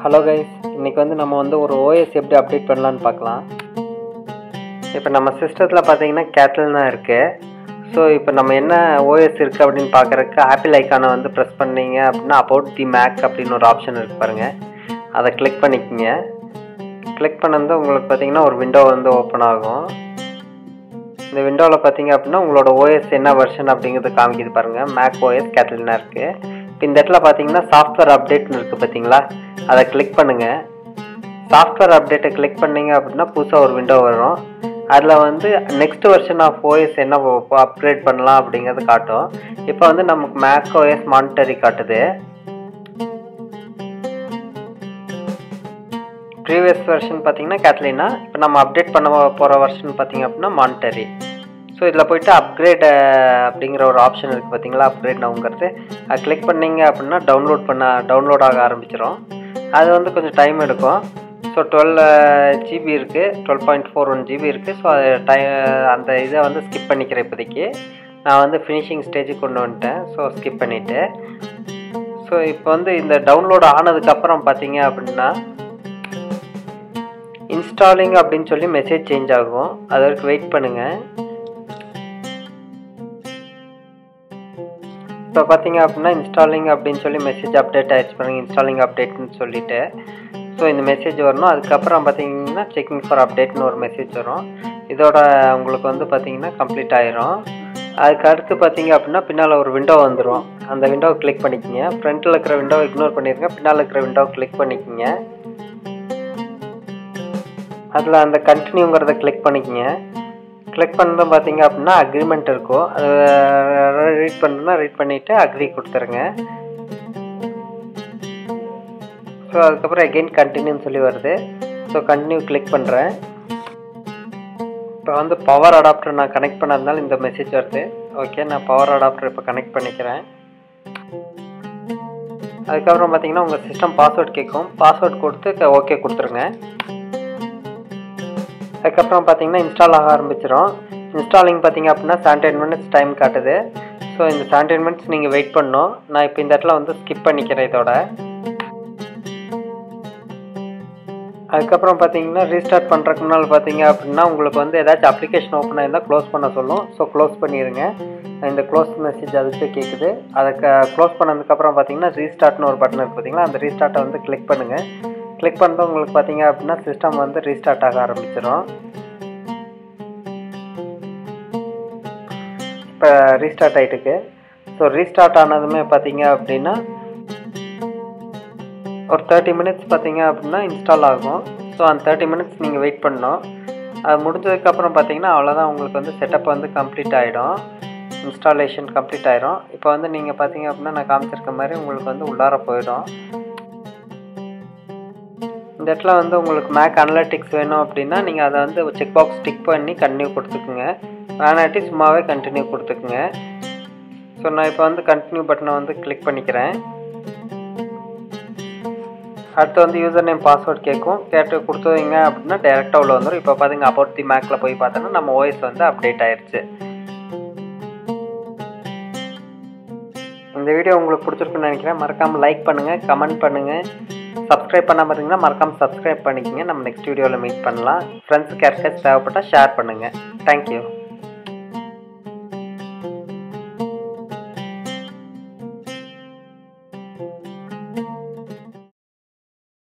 hello guys இன்றைக்கி வந்து நம்ம வந்து ஒரு ஓஎஸ் எப்படி அப்டேட் பண்ணலான்னு பார்க்கலாம் இப்போ நம்ம சிஸ்டத்தில் பார்த்தீங்கன்னா கேட்டல் தான் இருக்குது ஸோ இப்போ நம்ம என்ன ஓஎஸ் இருக்குது அப்படின்னு பார்க்குறதுக்கு ஆப்பிள் ஐக்கானை வந்து ப்ரெஸ் பண்ணீங்க அப்படின்னா அபவுட் தி மேக் அப்படின்னு ஒரு ஆப்ஷன் இருக்குது பாருங்கள் அதை கிளிக் பண்ணிக்கோங்க கிளிக் பண்ணது உங்களுக்கு பார்த்தீங்கன்னா ஒரு விண்டோ வந்து ஓப்பன் ஆகும் இந்த விண்டோவில் பார்த்தீங்க அப்படின்னா உங்களோட ஓஎஸ் என்ன வெர்ஷன் அப்படிங்கிறது காமிக்குது பாருங்கள் மேக் ஓஎஸ் கேட்டலினா இருக்குது இப்போ இந்த இடத்துல பார்த்தீங்கன்னா சாஃப்ட்வேர் அப்டேட்னு இருக்குது பார்த்தீங்களா அதை கிளிக் பண்ணுங்கள் சாஃப்ட்வேர் அப்டேட்டை கிளிக் பண்ணீங்க அப்படின்னா புதுசாக ஒரு விண்டோ வரும் அதில் வந்து நெக்ஸ்ட் வெர்ஷன் ஆஃப் ஓஎஸ் என்ன அப்கிரேட் பண்ணலாம் அப்படிங்கிறது காட்டும் இப்போ வந்து நமக்கு மேக் ஓஎஸ் மானிட்டரி காட்டுது ப்ரீவியஸ் வெர்ஷன் பார்த்தீங்கன்னா கேட்லினா இப்போ நம்ம அப்டேட் பண்ண போகிற வெர்ஷன் பார்த்தீங்க அப்படின்னா மானிட்டரி ஸோ இதில் போயிட்டு அப்கிரேட் அப்படிங்கிற ஒரு ஆப்ஷன் இருக்குது பார்த்தீங்களா அப்கிரேட் நவுங்கிறது அது கிளிக் பண்ணீங்க அப்படின்னா டவுன்லோட் பண்ண டவுன்லோட் ஆக ஆரம்பிச்சிடும் அது வந்து கொஞ்சம் டைம் எடுக்கும் ஸோ டுவெல் ஜிபி இருக்குது twelve point four one GB இருக்குது ஸோ அது டை அந்த இதை வந்து ஸ்கிப் பண்ணிக்கிறேன் இப்போதைக்கு நான் வந்து ஃபினிஷிங் ஸ்டேஜுக்கு கொண்டு வந்துட்டேன் ஸோ ஸ்கிப் பண்ணிவிட்டு ஸோ இப்போ வந்து இந்த டவுன்லோட் ஆனதுக்கப்புறம் பார்த்தீங்க அப்படின்னா இன்ஸ்டாலிங் அப்படின்னு சொல்லி மெசேஜ் சேஞ்ச் ஆகும் அது வரைக்கும் வெயிட் பண்ணுங்கள் இப்போ பார்த்தீங்க அப்படின்னா இன்ஸ்டாலிங் அப்படின்னு சொல்லி மெசேஜ் அப்டேட் ஆகிடுச்சு பாருங்கள் இன்ஸ்டாலிங் அப்டேட்னு சொல்லிட்டு ஸோ இந்த மெசேஜ் வரணும் அதுக்கப்புறம் பார்த்தீங்கன்னா செக்கிங் ஃபார் அப்டேட்னு ஒரு மெசேஜ் வரும் இதோட உங்களுக்கு வந்து பார்த்தீங்கன்னா கம்ப்ளீட் ஆயிரும் அதுக்கு அடுத்து பார்த்தீங்க அப்படின்னா பின்னால் ஒரு விண்டோ வந்துடும் அந்த விண்டோவை கிளிக் பண்ணிக்கோங்க ஃப்ரண்ட்டில் இருக்கிற விண்டோவை இக்னோர் பண்ணிடுங்க பின்னால் இருக்கிற விண்டோவை கிளிக் பண்ணிக்கோங்க அதில் அந்த கண்டினியூங்கிறத கிளிக் பண்ணிக்கோங்க கிளிக் பண்ணதும் பார்த்தீங்க அப்படின்னா அக்ரிமெண்ட் இருக்கும் அது ரீட் பண்ணுறதுனா ரீட் பண்ணிவிட்டு அக்ரி கொடுத்துருங்க ஸோ அதுக்கப்புறம் எகெயின் கண்டினியூன்னு சொல்லி வருது ஸோ கண்டினியூ கிளிக் பண்ணுறேன் இப்போ வந்து பவர் அடாப்டர் நான் கனெக்ட் பண்ணதுனால இந்த மெசேஜ் வருது ஓகே நான் பவர் அடாப்டர் இப்போ கனெக்ட் பண்ணிக்கிறேன் அதுக்கப்புறம் பார்த்தீங்கன்னா உங்கள் சிஸ்டம் பாஸ்வேர்ட் கேட்கும் பாஸ்வேர்ட் கொடுத்து ஓகே கொடுத்துருங்க அதுக்கப்புறம் பார்த்தீங்கன்னா இன்ஸ்டால் ஆக ஆரம்பிச்சிடும் இன்ஸ்டாலிங் பார்த்தீங்க அப்படின்னா செவன்டீன் மினிட்ஸ் டைம் காட்டுது ஸோ இந்த செவன்டீன் மினிட்ஸ் நீங்கள் வெயிட் பண்ணணும் நான் இப்போ இந்த இடத்துல வந்து ஸ்கிப் பண்ணிக்கிறேன் இதோட அதுக்கப்புறம் பார்த்தீங்கன்னா ரீஸ்டார்ட் பண்ணுறதுக்கு முன்னால் பார்த்தீங்க அப்படின்னா உங்களுக்கு வந்து ஏதாச்சும் அப்ளிகேஷன் ஓப்பன் ஆயிருந்தால் க்ளோஸ் பண்ண சொல்லும் ஸோ க்ளோஸ் பண்ணிடுங்க இந்த க்ளோஸ் மெசேஜ் அதுக்கு கேட்குது அதை க்ளோஸ் பண்ணதுக்கப்புறம் பார்த்தீங்கன்னா ரீஸ்டார்ட்னு ஒரு பட்டன் இருக்குது பார்த்தீங்களா அந்த ரீஸ்டார்ட்டை வந்து கிளிக் பண்ணுங்கள் கிளிக் பண்ணுறது உங்களுக்கு பார்த்தீங்க அப்படின்னா சிஸ்டம் வந்து ரீஸ்டார்ட் ஆக ஆரம்பிச்சிடும் இப்போ ரீஸ்டார்ட் ஆகிட்டுக்கு ஸோ ரீஸ்டார்ட் ஆனதுமே பார்த்தீங்க அப்படின்னா ஒரு தேர்ட்டி மினிட்ஸ் பார்த்தீங்க அப்படின்னா இன்ஸ்டால் ஆகும் ஸோ அந்த தேர்ட்டி மினிட்ஸ் நீங்கள் வெயிட் பண்ணணும் அது முடிஞ்சதுக்கப்புறம் பார்த்தீங்கன்னா அவ்வளோதான் உங்களுக்கு வந்து செட்டப் வந்து கம்ப்ளீட் ஆகிடும் இன்ஸ்டாலேஷன் கம்ப்ளீட் ஆகிடும் இப்போ வந்து நீங்கள் பார்த்தீங்க அப்படின்னா நான் காமிச்சிருக்க மாதிரி உங்களுக்கு வந்து உள்ளார போயிடும் இந்த இடத்துல வந்து உங்களுக்கு மேக் அனலிட்டிக்ஸ் வேணும் அப்படின்னா நீங்கள் அதை வந்து செக் பாக்ஸ் டிக் பண்ணி கண்டினியூ கொடுத்துக்குங்க வேணாட்டி சும்மாவே கண்டினியூ கொடுத்துக்குங்க ஸோ நான் இப்போ வந்து கண்டினியூ பட்டனை வந்து கிளிக் பண்ணிக்கிறேன் அடுத்து வந்து யூசர் நேம் பாஸ்வேர்ட் கேட்கும் கேட்டு கொடுத்துவீங்க அப்படின்னா டேரெக்டாக உள்ள வந்துடும் இப்போ பார்த்தீங்க அபவுட் தி மேக்கில் போய் பார்த்தோன்னா நம்ம ஓஎஸ் வந்து அப்டேட் ஆயிடுச்சு இந்த வீடியோ உங்களுக்கு பிடிச்சிருக்குன்னு நினைக்கிறேன் மறக்காமல் லைக் பண்ணுங்கள் கமெண்ட் பண்ணுங்கள் சப்ஸ்கிரைப் பண்ணாமல் இருந்தீங்கன்னா மறக்காமல் சப்ஸ்கிரைப் பண்ணிக்கோங்க நம்ம நெக்ஸ்ட் வீடியோவில் மீட் பண்ணலாம் ஃப்ரெண்ட்ஸுக்கு யாருக்காச்சும் தேவைப்பட்டால் ஷேர் பண்ணுங்கள் தேங்க்யூ